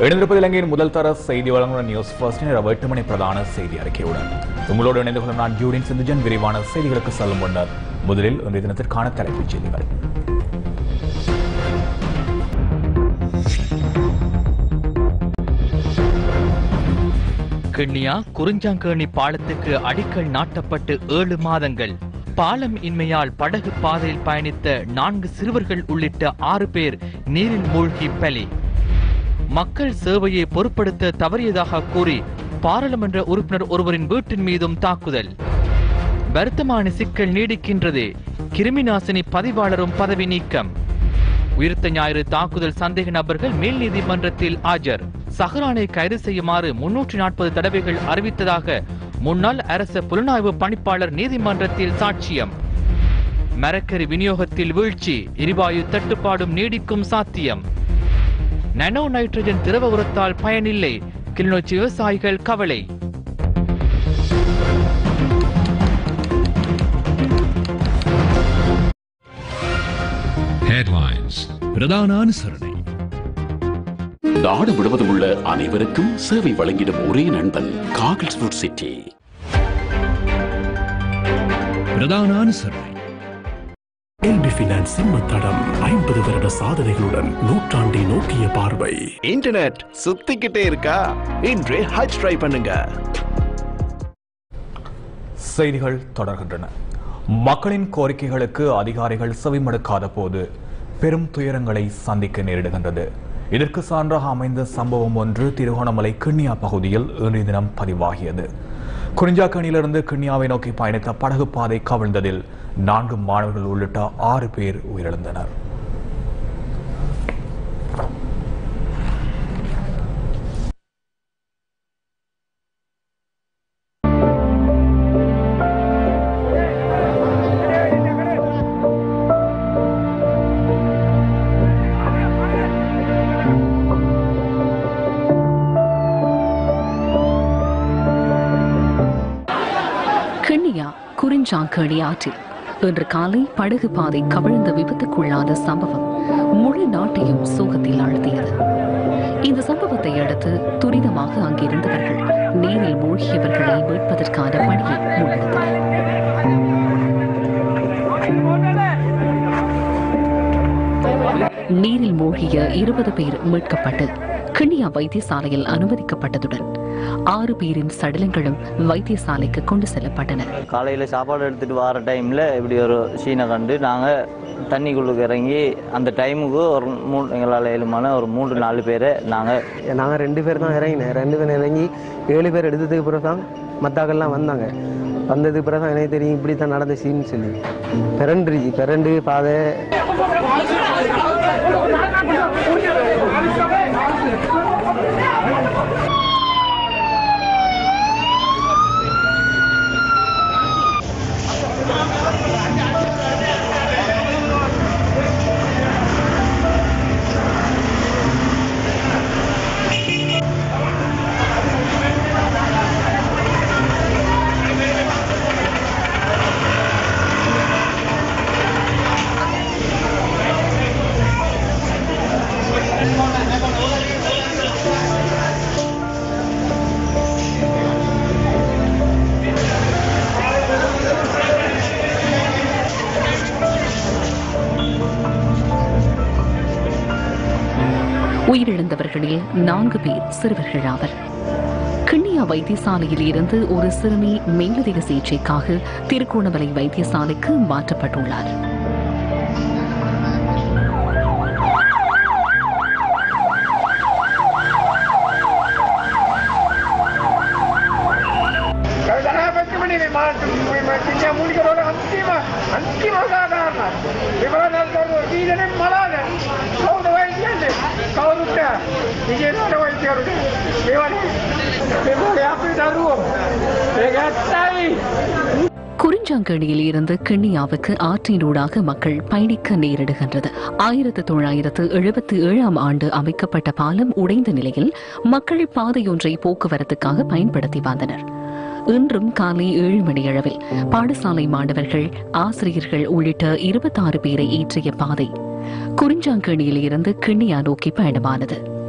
இணைந்திருப்பது இலங்கையின் முதல் தர செய்தி வழங்குகிற நியூஸ் ஃபர்ஸ்ட் இரவு எட்டு மணி பிரதான செய்தி அறிக்கையுடன் உங்களோடு இணைந்து கொள்ளும் நான் ஜூடின் சிந்துஜன் விரிவான செய்திகளுக்கு செல்லும் முன்னர் முதலில் இன்றைய தினத்திற்கான தலைப்புச் செய்திகள் கிண்ணியா குறிஞ்சாங்கேணி பாலத்துக்கு அடிக்கல் நாட்டப்பட்டு ஏழு மாதங்கள் பாலம் இன்மையால் படகு பாதையில் பயணித்த நான்கு சிறுவர்கள் உள்ளிட்ட ஆறு பேர் நீரில் மூழ்கி பலி மக்கள் சேவையை பொருட்படுத்த தவறியதாக கூறி பாராளுமன்ற உறுப்பினர் ஒருவரின் வீட்டின் மீதும் தாக்குதல் வருத்தமான சிக்கல் நீடிக்கின்றது கிருமிநாசினி பதிவாளரும் பதவி நீக்கம் உயிர்த்த ஞாயிறு தாக்குதல் சந்தேக நபர்கள் மேல் நீதிமன்றத்தில் ஆஜர் சஹரானை கைது செய்யுமாறு முன்னூற்றி நாற்பது தடவைகள் அறிவித்ததாக முன்னாள் அரச புலனாய்வு பணிப்பாளர் நீதிமன்றத்தில் சாட்சியம் மரக்கரி விநியோகத்தில் வீழ்ச்சி எரிவாயு தட்டுப்பாடும் நீடிக்கும் சாத்தியம் நானோ நைட்ரஜன் திரவ உரத்தால் பயனில்லை கிளிநொச்சி விவசாயிகள் கவலை Headlines. பிரதான அனுசரணை நாடு முழுவதும் உள்ள அனைவருக்கும் சேவை வழங்கிடும் ஒரே நண்பன் காகில்ஸ் ஃபுட் சிட்டி பிரதான அனுசரணை எல்பி பினான்ஸ் சிம்மத்தடம் ஐம்பது வருட சாதனைகளுடன் நூற்றாண்டை நோக்கிய பார்வை இன்டர்நெட் சுத்திக்கிட்டே இருக்கா இன்றே ஹஜ் ட்ரை பண்ணுங்க செய்திகள் தொடர்கின்றன மக்களின் கோரிக்கைகளுக்கு அதிகாரிகள் செவிமடுக்காத போது பெரும் துயரங்களை சந்திக்க நேரிடுகின்றது இதற்கு சான்றாக அமைந்த சம்பவம் ஒன்று திருகோணமலை கிண்ணியா பகுதியில் இன்றைய தினம் பதிவாகியது குறிஞ்சாக்கணியிலிருந்து கிண்ணியாவை நோக்கி பயணித்த படகு பாதை கவிழ்ந்ததில் நான்கு மாணவர்கள் உள்ளிட்ட ஆறு பேர் உயிரிழந்தனர் கிண்ணியா குறிஞ்சாங்கேணி ஆற்றில் இன்று காலை படகு பாதை கவிழ்ந்த விபத்துக்குள்ளான சம்பவம் முழு நாட்டையும் சோகத்தில் ஆழ்த்தியது இந்த சம்பவத்தை அடுத்து துரிதமாக அங்கிருந்தவர்கள் நீரில் மூழ்கியவர்களை மீட்பதற்கான பணியை முன்னெடுத்தனர் நீரில் மூழ்கிய இருபது பேர் மீட்கப்பட்டு கிண்ணியா வைத்தியசாலையில் அனுமதிக்கப்பட்டதுடன் ஆறு பேரின் சடலங்களும் வைத்தியசாலைக்கு கொண்டு செல்லப்பட்டன காலையில் சாப்பாடு எடுத்துகிட்டு வர டைமில் இப்படி ஒரு சீனை கண்டு நாங்கள் தண்ணிக்குள்ளுக்கு இறங்கி அந்த டைமுக்கு ஒரு மூ எங்களால் ஏழுமான ஒரு மூன்று நாலு பேரை நாங்கள் நாங்கள் ரெண்டு பேர் தான் இறங்கினேன் ரெண்டு பேர் இறங்கி ஏழு பேர் எடுத்ததுக்கு பிறகு தான் மத்தாக்கள்லாம் வந்தாங்க வந்ததுக்கு பிறகு தான் எனக்கு தெரியும் இப்படி தான் நடந்துச்சுன்னு சொல்லி பிறண்டுருச்சு பிறண்டு பாதை உயிரிழந்தவர்களில் நான்கு பேர் சிறுவர்கள் ஆவர் கிண்ணியா வைத்தியசாலையில் இருந்து ஒரு சிறுமி மேலதிக சிகிச்சைக்காக திருகோணமலை வைத்தியசாலைக்கு மாற்றப்பட்டுள்ளார் ජනාපතිමනි මාට තිය මුලිකරට අන්තිම අන්තිම සාධාරණ විමලනල්කරු දීදනෙන් මලාද කවුද වයිතියන්නේ කවුරුට විජේනට වයිතියරුට මෙවන මෙමගේ අපි දරුවෝ ඒක ඇත්තයි குறிஞ்சாங்கேணியில் இருந்து கிண்ணியாவுக்கு ஆற்றினூடாக மக்கள் பயணிக்க நேரிடுகின்றது ஆயிரத்து தொள்ளாயிரத்து எழுபத்தி ஏழாம் ஆண்டு அமைக்கப்பட்ட பாலம் உடைந்த நிலையில் மக்கள் பாதையொன்றை போக்குவரத்துக்காக பயன்படுத்தி வந்தனர் இன்றும் காலை ஏழு மணியளவில் பாடசாலை மாணவர்கள் ஆசிரியர்கள் உள்ளிட்ட இருபத்தாறு பேரை ஏற்றிய பாதை குறிஞ்சாங்கேணியில் இருந்து கிண்ணியா நோக்கி பயணமானது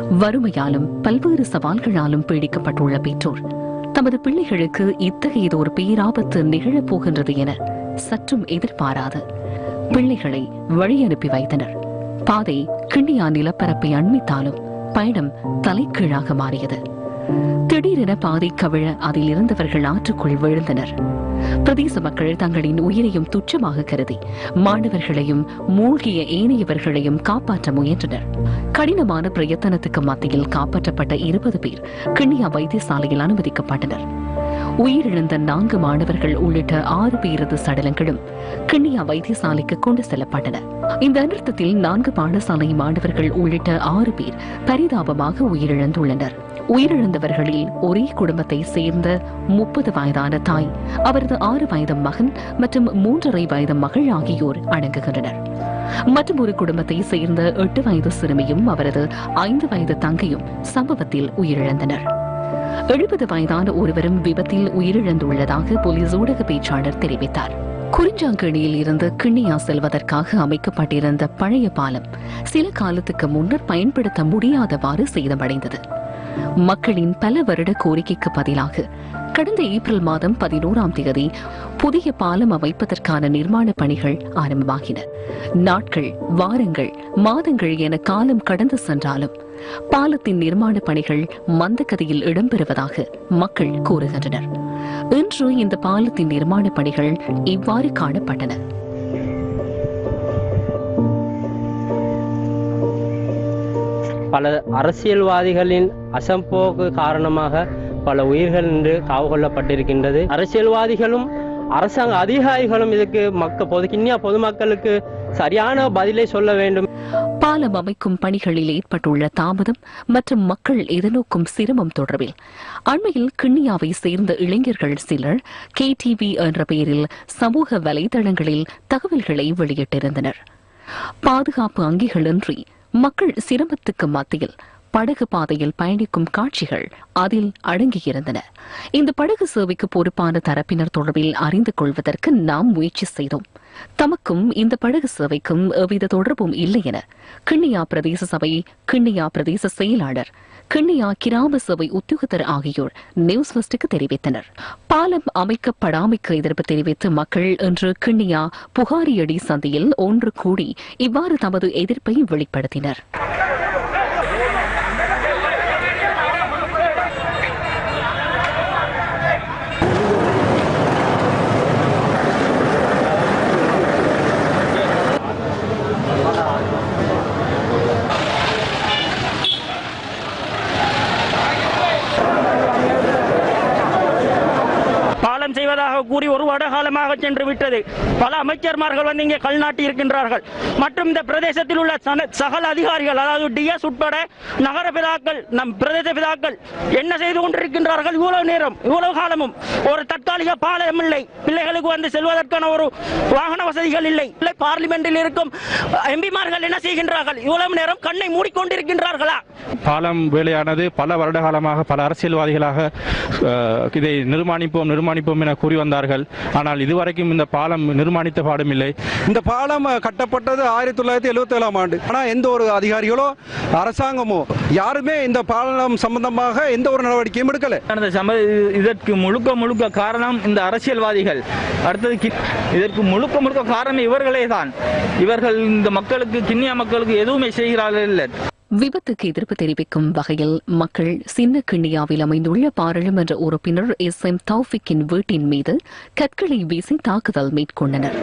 வறுமையாலும் பல்வேறு சவால்களாலும் பீடிக்கப்பட்டுள்ள பெற்றோர் தமது பிள்ளைகளுக்கு இத்தகையதொரு பேராபத்து நிகழப் போகின்றது என சற்றும் எதிர்பாராது பிள்ளைகளை வழி அனுப்பி வைத்தனர் பாதை கிண்ணியா நிலப்பரப்பை அண்மித்தாலும் பயணம் தலைகீழாக மாறியது திடீரென பாதை கவிழ அதில் இருந்தவர்கள் ஆற்றுக்குள் விழுந்தனர் பிரதேச மக்கள் தங்களின் உயிரையும் துச்சமாக கருதி மாணவர்களையும் மூழ்கிய ஏனையவர்களையும் காப்பாற்ற முயன்றனர் கடினமான பிரயத்தனத்துக்கு மத்தியில் காப்பாற்றப்பட்ட இருபது பேர் கிண்ணியா வைத்தியசாலையில் அனுமதிக்கப்பட்டனர் உயிரிழந்த நான்கு மாணவர்கள் உள்ளிட்ட ஆறு பேரது சடலங்களும் கிண்ணியா வைத்தியசாலைக்கு கொண்டு செல்லப்பட்டன இந்த அனர்த்தத்தில் நான்கு பாடசாலை மாணவர்கள் உள்ளிட்ட ஆறு பேர் பரிதாபமாக உயிரிழந்துள்ளனர் உயிரிழந்தவர்களில் ஒரே குடும்பத்தை சேர்ந்த முப்பது வயதான தாய் அவரது ஆறு வயது மகன் மற்றும் மூன்றரை வயது மகள் ஆகியோர் அடங்குகின்றனர் மற்றும் ஒரு குடும்பத்தை சேர்ந்த எட்டு வயது சிறுமியும் அவரது ஐந்து வயது தங்கையும் சம்பவத்தில் உயிரிழந்தனர் எழுபது வயதான ஒருவரும் விபத்தில் உயிரிழந்துள்ளதாக போலீஸ் ஊடக பேச்சாளர் தெரிவித்தார் குறிஞ்சாங்கணியில் இருந்து கிண்ணியா செல்வதற்காக அமைக்கப்பட்டிருந்த பழைய பாலம் சில காலத்துக்கு முன்னர் பயன்படுத்த முடியாதவாறு சேதமடைந்தது மக்களின் பல வருட கோரிக்கைக்கு பதிலாக கடந்த ஏப்ரல் மாதம் பதினோராம் தேதி புதிய பாலம் அமைப்பதற்கான நிர்மாண பணிகள் ஆரம்பமாகின நாட்கள் வாரங்கள் மாதங்கள் என காலம் கடந்து சென்றாலும் பாலத்தின் நிர்மாண பணிகள் மந்தகதியில் இடம்பெறுவதாக மக்கள் கூறுகின்றனர் இன்று இந்த பாலத்தின் நிர்மாண பணிகள் இவ்வாறு காணப்பட்டன பல அரசியல்வாதிகளின் அசம்போக்கு காரணமாக பல உயிர்கள் இன்று காவு கொள்ளப்பட்டிருக்கின்றது அரசியல்வாதிகளும் அரசாங்க அதிகாரிகளும் இதுக்கு மக்க பொது கிண்ணியா பொதுமக்களுக்கு சரியான பதிலை சொல்ல வேண்டும் பாலம் அமைக்கும் பணிகளில் ஏற்பட்டுள்ள தாமதம் மற்றும் மக்கள் எதிர்நோக்கும் சிரமம் தொடர்பில் அண்மையில் கிண்ணியாவை சேர்ந்த இளைஞர்கள் சிலர் கேடிவி என்ற பெயரில் சமூக வலைதளங்களில் தகவல்களை வெளியிட்டிருந்தனர் பாதுகாப்பு அங்கிகளின்றி மக்கள் சிரமத்துக்கு மத்தியில் படகு பாதையில் பயணிக்கும் காட்சிகள் அதில் அடங்கியிருந்தன இந்த படகு சேவைக்கு பொறுப்பான தரப்பினர் தொடர்பில் அறிந்து கொள்வதற்கு நாம் முயற்சி செய்தோம் தமக்கும் இந்த படகு சேவைக்கும் எவ்வித தொடர்பும் இல்லை என கிண்ணியா பிரதேச சபை கிண்ணியா பிரதேச செயலாளர் கிண்ணியா கிராம சபை உத்தியோகத்தர் ஆகியோர் நியூஸ் ஃபர்ஸ்டுக்கு தெரிவித்தனர் பாலம் அமைக்கப்படாமைக்கு எதிர்ப்பு தெரிவித்து மக்கள் இன்று கிண்ணியா புகாரியடி சந்தையில் ஒன்று கூடி இவ்வாறு தமது எதிர்ப்பை வெளிப்படுத்தினர் பாலம் செய்வதாக கூறி ஒரு வருட காலமாக சென்று விட்டது பல அமைச்சர்மார்கள் வந்து இங்கே கல் நாட்டி இருக்கின்றார்கள் மற்றும் இந்த பிரதேசத்தில் உள்ள சன- சகல அதிகாரிகள் அதாவது டிஎஸ் உட்பட நகர பிதாக்கள் நம் பிரதேச பிதாக்கள் என்ன செய்து கொண்டிருக்கின்றார்கள் இவ்வளவு நேரம் இவ்வளவு காலமும் ஒரு தற்காலிக பாலம் இல்லை பிள்ளைகளுக்கு வந்து செல்வதற்கான ஒரு வாகன வசதிகள் இல்லை இல்லை பார்லிமெண்டில் இருக்கும் எம்பிமார்கள் என்ன செய்கின்றார்கள் இவ்வளவு நேரம் கண்ணை மூடிக்கொண்டிருக்கின்றார்களா பாலம் வேலையானது பல வருட காலமாக பல அரசியல்வாதிகளாக அஹ், இதை நிர்மாணிப்போம் நிர்மாணிப்போம் என கூறி வந்தார்கள் ஆனால் இதுவரைக்கும் இந்த பாலம் நிர்மாணித்த பாடும் இல்லை இந்த பாலம் கட்டப்பட்டது ஆயிரத்தி தொள்ளாயிரத்தி எழுபத்தி ஏழாம் ஆண்டு ஆனால் எந்த ஒரு அதிகாரிகளோ அரசாங்கமோ யாருமே இந்த பாலம் சம்பந்தமாக எந்த ஒரு நடவடிக்கையும் எடுக்கல நடந்த சம இதற்கு முழுக்க முழுக்க காரணம் இந்த அரசியல்வாதிகள் அடுத்தது கி- இதற்கு முழுக்க முழுக்க காரணம் இவர்களே தான் இவர்கள் இந்த மக்களுக்கு கிண்ணியா மக்களுக்கு எதுவுமே செய்கிறார்கள் இல்லை விபத்துக்கு எதிர்ப்பு தெரிவிக்கும் வகையில் மக்கள் சின்ன கிண்ணியாவில் அமைந்துள்ள பாராளுமன்ற உறுப்பினர் எஸ் எம் தௌஃபிக்கின் வீட்டின் மீது கற்களை வீசி தாக்குதல் மேற்கொண்டனர்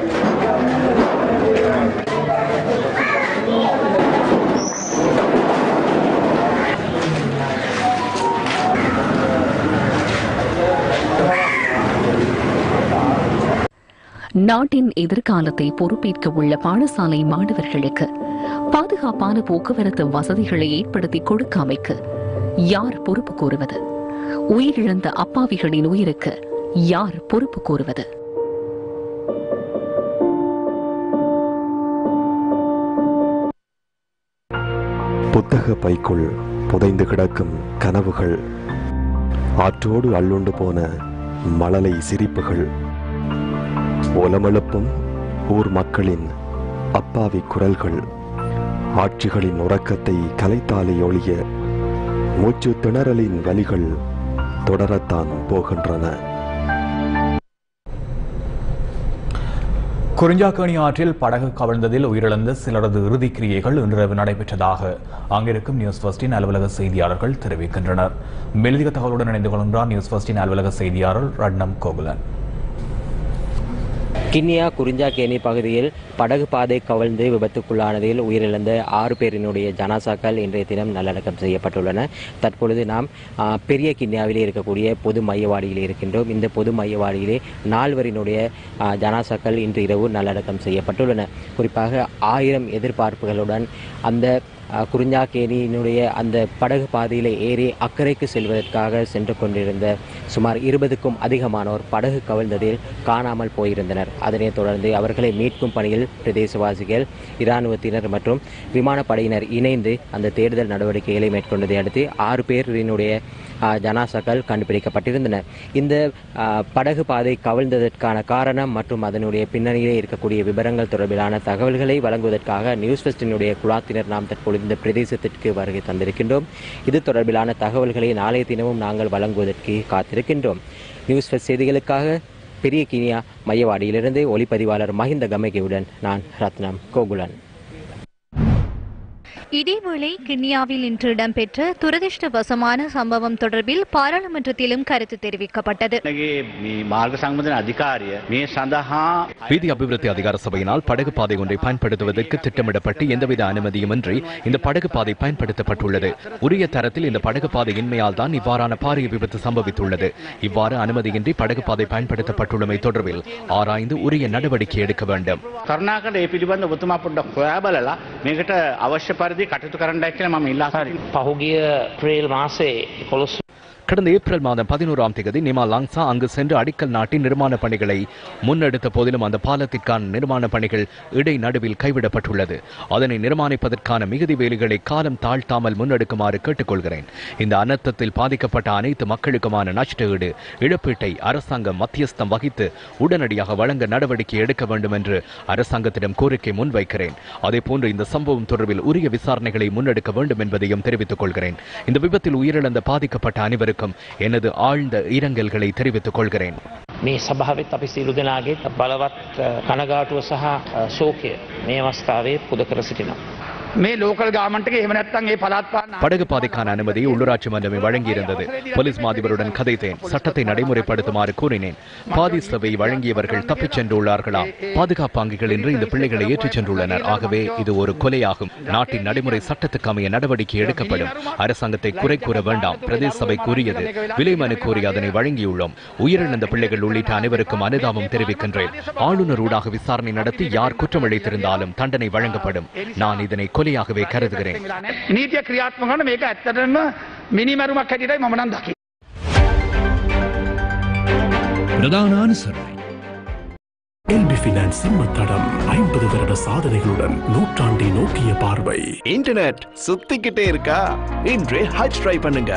நாட்டின் எதிர்காலத்தை பொறுப்பேற்க உள்ள பாடசாலை மாணவர்களுக்கு பாதுகாப்பான போக்குவரத்து வசதிகளை ஏற்படுத்தி கொடுக்காமைக்கு யார் பொறுப்பு கூறுவது உயிரிழந்த அப்பாவிகளின் உயிருக்கு யார் பொறுப்பு கூறுவது புத்தக பைக்குள் புதைந்து கிடக்கும் கனவுகள் ஆற்றோடு அள்ளுண்டு போன மழலை சிரிப்புகள் ஓலமெழுப்பும் ஊர் மக்களின் அப்பாவி குரல்கள் ஆட்சிகளின் உறக்கத்தை கலைத்தாலே ஒழிய மூச்சு திணறலின் வலிகள் தொடரத்தான் போகின்றன குறிஞ்சாக்கணி ஆற்றில் படகு கவிழ்ந்ததில் உயிரிழந்த சிலரது இறுதிக் கிரியைகள் இன்றிரவு நடைபெற்றதாக அங்கிருக்கும் நியூஸ் ஃபர்ஸ்டின் அலுவலக செய்தியாளர்கள் தெரிவிக்கின்றனர் மெழுதிக தகவலுடன் இணைந்து கொள்கின்றார் நியூஸ் ஃபர்ஸ்டின் அலுவலக செய்தியாளர் ரட்னம் கோகுலன் கிண்ணியா குறிஞ்சாக்கேணி பகுதியில் படகு பாதை கவிழ்ந்து விபத்துக்குள்ளானதில் உயிரிழந்த ஆறு பேரினுடைய ஜனாசாக்கள் இன்றைய தினம் நல்லடக்கம் செய்யப்பட்டுள்ளன தற்பொழுது நாம் ஆ, பெரிய கிண்ணியாவிலே இருக்கக்கூடிய பொது மையவாடியில் இருக்கின்றோம் இந்த பொது மையவாடியிலே நால்வரினுடைய ஆ, ஜனாசாக்கள் இன்று இரவு நல்லடக்கம் செய்யப்பட்டுள்ளன குறிப்பாக ஆயிரம் எதிர்பார்ப்புகளுடன் அந்த ஆ, குறிஞ்சாக்கேணியினுடைய அந்த படகு பாதையிலே ஏறி அக்கறைக்கு செல்வதற்காக சென்று கொண்டிருந்த சுமார் இருபதுக்கும் அதிகமானோர் படகு கவிழ்ந்ததில் காணாமல் போயிருந்தனர் அதனைத் தொடர்ந்து அவர்களை மீட்கும் பணியில் பிரதேசவாசிகள் இராணுவத்தினர் மற்றும் விமானப்படையினர் இணைந்து அந்த தேடுதல் நடவடிக்கைகளை மேற்கொண்டதை அடுத்து ஆறு பேரினுடைய ஆ, ஜனாசாக்கள் கண்டுபிடிக்கப்பட்டிருந்தன இந்த ஆ, படகு பாதை கவிழ்ந்ததற்கான காரணம் மற்றும் அதனுடைய பின்னணியிலே இருக்கக்கூடிய விவரங்கள் தொடர்பிலான தகவல்களை வழங்குவதற்காக நியூஸ் ஃபெஸ்டினுடைய குழாத்தினர் நாம் தற்பொழுது இந்த பிரதேசத்திற்கு வருகை தந்திருக்கின்றோம் இது தொடர்பிலான தகவல்களை நாளைய தினமும் நாங்கள் வழங்குவதற்கு காத்திருக்கின்றோம் நியூஸ் ஃபெஸ்ட் செய்திகளுக்காக பெரிய கினியா மையவாடியிலிருந்து ஒளிப்பதிவாளர் மஹிந்த கமகேவுடன் நான் ரத்னம் கோகுலன் இதேவேளை கிண்ணியாவில் இன்று இடம்பெற்ற துரதிருஷ்டவசமான சம்பவம் தொடர்பில் பாராளுமன்றத்திலும் கருத்து தெரிவிக்கப்பட்டது මේ මාර්ග සංබධන අධිකාරිය මේ සඳහා வீதி அபிவிருத்தி அதிகார சபையினால் படகு பாதை ஒன்றை பயன்படுத்துவதற்கு திட்டமிடப்பட்டு எந்தவித அனுமதியுமின்றி இந்த படகு பாதை பயன்படுத்தப்பட்டுள்ளது உரிய தரத்தில் இந்த படகு பாதை இன்மையால் தான் இவ்வாறான பாரிய விபத்து சம்பவித்துள்ளது இவ்வாறு அனுமதியின்றி படகு பாதை பயன்படுத்தப்பட்டுள்ளமை தொடர்பில் ஆராய்ந்து உரிய நடவடிக்கை எடுக்க வேண்டும் කරුණාකට ඒ පිළිබඳ ඔබතුමා පොඩ්ඩක් හොයා බලලා මේකට අවශ්‍ය පරිදි කටයුතු කරන්නයි කියලා මම ඉල්ලා සිටිනවා. පහුගිය ප්‍රේල් මාසේ කොළොස් கடந்த ஏப்ரல் மாதம் பதினோராம் தேதி நிமா லாங்ஸா அங்கு சென்று அடிக்கல் நாட்டி நிர்மாண பணிகளை முன்னெடுத்த போதிலும் அந்த பாலத்திற்கான நிர்மாண பணிகள் இடை நடுவில் கைவிடப்பட்டுள்ளது அதனை நிர்மாணிப்பதற்கான மிகுதி வேலைகளை காலம் தாழ்த்தாமல் முன்னெடுக்குமாறு கேட்டுக்கொள்கிறேன் இந்த அனர்த்தத்தில் பாதிக்கப்பட்ட அனைத்து மக்களுக்குமான நஷ்ட ஈடு இழப்பீட்டை அரசாங்கம் மத்தியஸ்தம் வகித்து உடனடியாக வழங்க நடவடிக்கை எடுக்க வேண்டும் என்று அரசாங்கத்திடம் கோரிக்கை முன்வைக்கிறேன் அதேபோன்று இந்த சம்பவம் தொடர்பில் உரிய விசாரணைகளை முன்னெடுக்க வேண்டும் என்பதையும் தெரிவித்துக் கொள்கிறேன் இந்த விபத்தில் உயிரிழந்த பாதிக்கப்பட்ட அனைவருக்கும் எனது ஆழ்ந்த இரங்கல்களை தெரிவித்துக் கொள்கிறேன் මේ සභාවත් අපි සියලු දෙනාගේ බලවත් අ, කනගාටුව සහ අ, ශෝකය මේ අවස්ථාවේ පුද කර සිටිනවා. මේ ලෝකල් ගාමන්ටක එහෙම නැත්නම් ඒ පළාත් පාලන படகு பாதைக்கான அனுமதியை உள்ளூராட்சி மன்றமே வழங்கியிருந்தது போலீஸ் மாதிபருடன் கதைத்தேன் சட்டத்தை நடைமுறைப்படுத்துமாறு கூறினேன் பாதி சபை வழங்கியவர்கள் தப்பிச் சென்றுள்ளார்களாம் பாதுகாப்பு அங்கிகள் இன்று இந்த பிள்ளைகளை ஏற்றிச் சென்றுள்ளனர் ஆகவே இது ஒரு கொலையாகும் நாட்டின் நடைமுறை சட்டத்துக்கு அமைய நடவடிக்கை எடுக்கப்படும் அரசாங்கத்தை குறை கூற வேண்டாம் பிரதேச சபை கூறியது விலை மனு கோரி அதனை வழங்கியுள்ளோம் உயிரிழந்த பிள்ளைகள் உள்ளிட்ட அனைவருக்கும் அனுதாபம் தெரிவிக்கின்றேன் ஆளுநர் ஊடாக விசாரணை நடத்தி யார் குற்றமளித்திருந்தாலும் தண்டனை வழங்கப்படும் நான் இதனை கொலையாகவே கருதுகிறேன் නීතිය ක්‍රියාත්මක කරන මේක ඇත්තටම මිනිමරුමක් හැටියටයි මම නම් දකින්නේ. பிரதானானுசரணை எல்பி பினான்ஸ் சிம்மத்தடம் ஐம்பது வருட சாதனைகளுடன் நூற்றாண்டை நோக்கிய பார்வை இன்டர்நெட் சுத்திக்கிட்டே இருக்கா இன்றே ஹஜ் ட்ரை பண்ணுங்க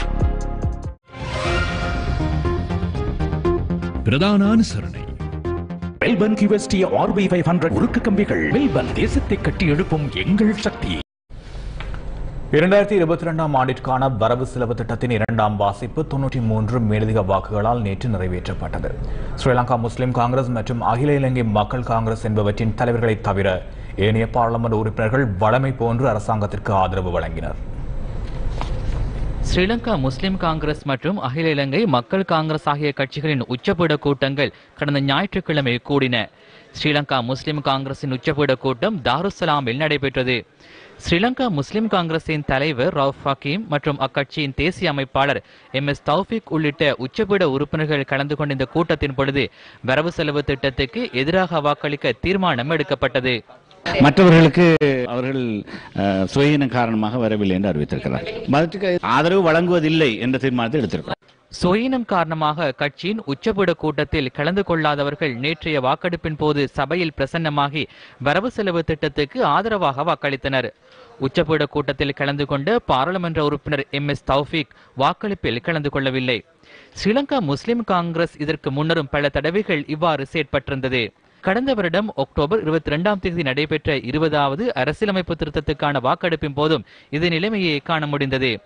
பிரதானானுசரணை Melbourne QST RB five hundred உருக்கு கம்பிகள் மெல்பர்ன் தேசத்தை கட்டி எழுப்பும் எங்கள் சக்தி இரண்டாயிரத்தி இருபத்தி ரெண்டாம் ஆண்டிற்கான வரவு செலவு திட்டத்தின் இரண்டாம் வாசிப்பு தொன்னூற்றி மூன்று மேலதிக வாக்குகளால் நேற்று நிறைவேற்றப்பட்டது ஸ்ரீலங்கா முஸ்லிம் காங்கிரஸ் மற்றும் அகில இலங்கை மக்கள் காங்கிரஸ் என்பவற்றின் தலைவர்களை தவிர ஏனைய பாராளுமன்ற உறுப்பினர்கள் வழமை போன்று அரசாங்கத்திற்கு ஆதரவு வழங்கினர் ஸ்ரீலங்கா முஸ்லிம் காங்கிரஸ் மற்றும் அகில இலங்கை மக்கள் காங்கிரஸ் ஆகிய கட்சிகளின் உச்சபீட கூட்டங்கள் கடந்த ஞாயிற்றுக்கிழமை கூடின ஸ்ரீலங்கா முஸ்லிம் காங்கிரசின் உச்சபீட கூட்டம் தாருசலாமில் நடைபெற்றது ஸ்ரீலங்கா முஸ்லிம் காங்கிரசின் தலைவர் ரவுஃப் ஹக்கீம் மற்றும் அக்கட்சியின் தேசிய அமைப்பாளர் எம் எஸ் தௌஃபிக் உள்ளிட்ட உச்சபீட உறுப்பினர்கள் கலந்து கொண்ட இந்த கூட்டத்தின் பொழுது வரவு செலவு திட்டத்துக்கு எதிராக வாக்களிக்க தீர்மானம் எடுக்கப்பட்டது மற்றவர்களுக்கு அவர்கள் அஹ், சுயநலம் காரணமாக வரவில்லை என்று அறிவித்திருக்கிறார் மதத்துக்கு ஆதரவு வழங்குவதில்லை என்ற தீர்மானத்தை எடுத்திருக்கிறார் சுயினம் காரணமாக கட்சியின் உச்சபீட கூட்டத்தில் கலந்து கொள்ளாதவர்கள் நேற்றைய வாக்கெடுப்பின் போது சபையில் பிரசன்னமாகி வரவு செலவு திட்டத்துக்கு ஆதரவாக வாக்களித்தனர் உச்சபீட கூட்டத்தில் கலந்து கொண்ட பாராளுமன்ற உறுப்பினர் எம் எஸ் தௌஃபிக் வாக்களிப்பில் கலந்து கொள்ளவில்லை ஸ்ரீலங்கா முஸ்லிம் காங்கிரஸ் இதற்கு முன்னரும் பல தடவைகள் இவ்வாறு செயற்பட்டிருந்தது கடந்த வருடம் அக்டோபர் இருபத்தி இரண்டாம் தேதி நடைபெற்ற இருபதாவது அரசியலமைப்பு திருத்தத்துக்கான வாக்கெடுப்பின் போதும் இது நிலைமையை காண முடிந்தது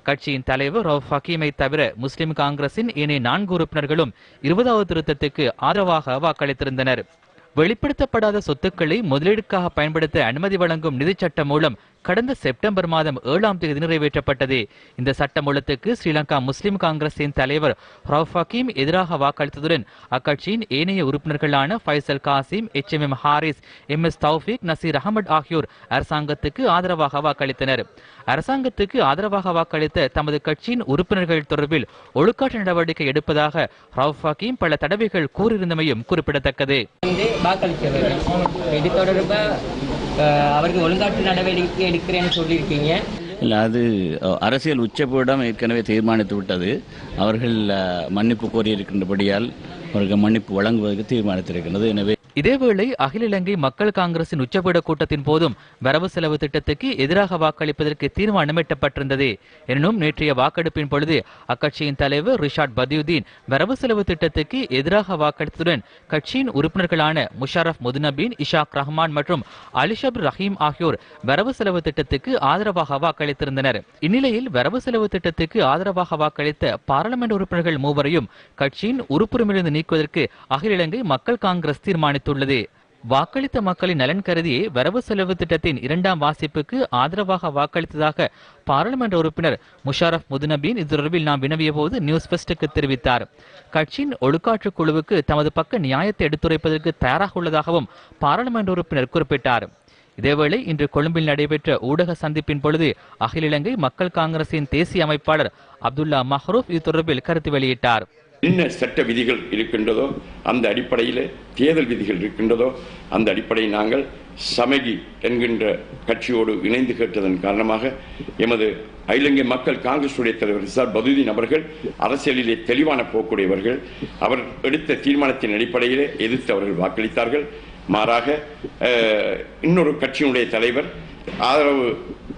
கட்சியின் தலைவர் ரவுஃப் ஹக்கீமை தவிர முஸ்லிம் காங்கிரசின் ஏனைய நான்கு உறுப்பினர்களும் இருபதாவது திருத்தத்துக்கு ஆதரவாக வாக்களித்திருந்தனர் வெளிப்படுத்தப்படாத சொத்துக்களை முதலீடுக்காக பயன்படுத்த அனுமதி வழங்கும் நிதி சட்டம் மூலம் கடந்த செப்டம்பர் மாதம் ஏழாம் தேதி நிறைவேற்றப்பட்டது இந்த சட்டமூலத்துக்கு ஸ்ரீலங்கா முஸ்லிம் காங்கிரசின் தலைவர் ரவுஃப் ஹக்கீம் எதிராக வாக்களித்ததுடன் அக்கட்சியின் ஏனைய உறுப்பினர்களான Faisal Kasim H M M Haris M S Thowfiq Nazeer Ahamed ஆகியோர் அரசாங்கத்துக்கு ஆதரவாக வாக்களித்தனர் அரசாங்கத்துக்கு ஆதரவாக வாக்களித்த தமது கட்சியின் உறுப்பினர்கள் தொடர்பில் ஒழுக்காற்று நடவடிக்கை எடுப்பதாக ரவுஃப் ஹக்கீம் பல தடவைகள் கூறியிருந்தமையும் குறிப்பிடத்தக்கது வந்து வாக்களித்தவர்கள் இது தொடர்பாக அவருக்கு ஒழுங்காற்று நடவடிக்கை எடுக்கிறேன்னு சொல்லியிருக்கீங்க இல்லை அது அஹ், அரசியல் உச்சபீடம் ஏற்கனவே தீர்மானித்து விட்டது அவர்கள் அஹ், மன்னிப்பு கோரியிருக்கின்றபடியால் அவர்கள் மன்னிப்பு வழங்குவதற்கு தீர்மானித்திருக்கின்றது எனவே இதேவேளை அகில இலங்கை மக்கள் காங்கிரசின் உச்சபீட கூட்டத்தின் போதும் வரவு செலவு திட்டத்துக்கு எதிராக வாக்களிப்பதற்கு தீர்மானம் எட்டப்பட்டிருந்தது எனினும் நேற்றைய வாக்கெடுப்பின் பொழுது அக்கட்சியின் தலைவர் ரிஷாட் பதியுதீன் வரவு செலவு திட்டத்துக்கு எதிராக வாக்களித்ததுடன் கட்சியின் உறுப்பினர்களான முஷாரப் முதுநபீன் இஷாக் ரஹ்மான் மற்றும் அலிஷப் ரஹீம் ஆகியோர் வரவு செலவு திட்டத்துக்கு ஆதரவாக வாக்களித்திருந்தனர் இந்நிலையில் வரவு செலவு திட்டத்துக்கு ஆதரவாக வாக்களித்த பாராளுமன்ற உறுப்பினர்கள் மூவரையும் கட்சியின் உறுப்புரிமையிலிருந்து நீக்குவதற்கு அகில இலங்கை மக்கள் காங்கிரஸ் தீர்மானித்துள்ளது வாக்களித்த மக்களின் நலன் கருதியே வரவு செலவு திட்டத்தின் இரண்டாம் வாசிப்புக்கு ஆதரவாக வாக்களித்ததாக பாராளுமன்ற உறுப்பினர் முஷாரப் முதுநபீன் இது தொடர்பில் நாம் வினவிய போது நியூஸ் ஃபெஸ்டுக்கு தெரிவித்தார் கட்சியின் ஒழுக்காற்று குழுவுக்கு தமது பக்க நியாயத்தை எடுத்துரைப்பதற்கு தயாராக உள்ளதாகவும் பாராளுமன்ற உறுப்பினர் குறிப்பிட்டார் இதேவேளை இன்று கொழும்பில் நடைபெற்ற ஊடக சந்திப்பின் பொழுது அகில இலங்கை மக்கள் காங்கிரசின் தேசிய அமைப்பாளர் அப்துல்லா மஹ்ரூப் இது தொடர்பில் கருத்து வெளியிட்டார் என்ன சட்ட விதிகள் இருக்கின்றதோ அந்த அடிப்படையில் தேர்தல் விதிகள் இருக்கின்றதோ அந்த அடிப்படையில் நாங்கள் சமகி என்கின்ற கட்சியோடு இணைந்து கேட்டதன் காரணமாக எமது இலங்கை மக்கள் காங்கிரசுடைய தலைவர் ரிசார் பதுதீன் அவர்கள் அரசியலிலே தெளிவான போக்குடையவர்கள் அவர் எடுத்த தீர்மானத்தின் அடிப்படையிலே எதிர்த்து அவர்கள் வாக்களித்தார்கள் மாறாக அஹ், இன்னொரு கட்சியினுடைய தலைவர் ஆதரவு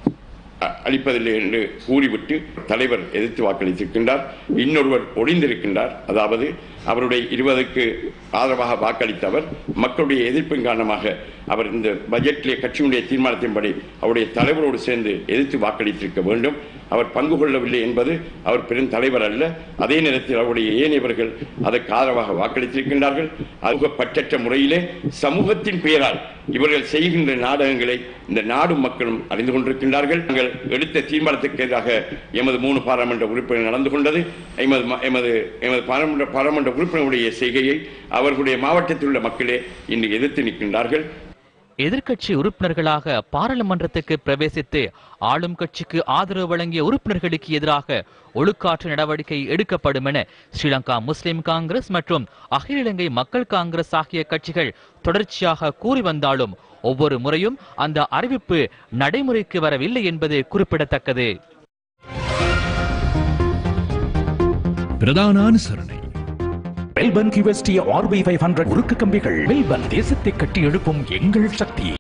அ- அளிப்பதில்லை என்று கூறிவிட்டு தலைவர் எதிர்த்து வாக்களித்திருக்கின்றார் இன்னொருவர் ஒளிந்திருக்கின்றார் அதாவது அவருடைய இருபதுக்கு ஆதரவாக வாக்களித்த அவர் மக்களுடைய எதிர்ப்பின் காரணமாக அவர் இந்த பட்ஜெட்டிலே கட்சியினுடைய தீர்மானத்தின்படி அவருடைய தலைவரோடு சேர்ந்து எதிர்த்து வாக்களித்திருக்க வேண்டும் அவர் பங்கு கொள்ளவில்லை என்பது அவர் பெரும் தலைவர் அல்ல அதே நேரத்தில் அவருடைய ஏனையவர்கள் அதற்கு ஆதரவாக வாக்களித்திருக்கின்றார்கள் அது பற்றற்ற முறையிலே சமூகத்தின் பெயரால் இவர்கள் செய்கின்ற நாடகங்களை இந்த நாடும் மக்களும் அறிந்து கொண்டிருக்கின்றார்கள் நாங்கள் எடுத்த தீர்மானத்துக்கு எதிராக எமது மூணு பாராளுமன்ற உறுப்பினர் நடந்து கொண்டது எமது ம- எமது எமது பாராளுமன்ற பாராளுமன்ற உறுப்பினருடைய செய்கையை அவர்களுடைய மாவட்டத்தில் உள்ள மக்களே இன்று எதிர்த்து நிற்கின்றார்கள் எதிர்க்கட்சி உறுப்பினர்களாக பாராளுமன்றத்துக்கு பிரவேசித்து ஆளும் கட்சிக்கு ஆதரவு வழங்கிய உறுப்பினர்களுக்கு எதிராக ஒழுக்காற்று நடவடிக்கை எடுக்கப்படும் என ஸ்ரீலங்கா முஸ்லிம் காங்கிரஸ் மற்றும் அகில இலங்கை மக்கள் காங்கிரஸ் ஆகிய கட்சிகள் தொடர்ச்சியாக கூறி வந்தாலும் ஒவ்வொரு முறையும் அந்த அறிவிப்பு நடைமுறைக்கு வரவில்லை என்பது குறிப்பிடத்தக்கது பிரதான அனுசரணை Melbourne QST RB five hundred உருக்கு கம்பிகள் மெல்பர்ன் தேசத்தை கட்டி எழுப்பும் எங்கள் சக்தி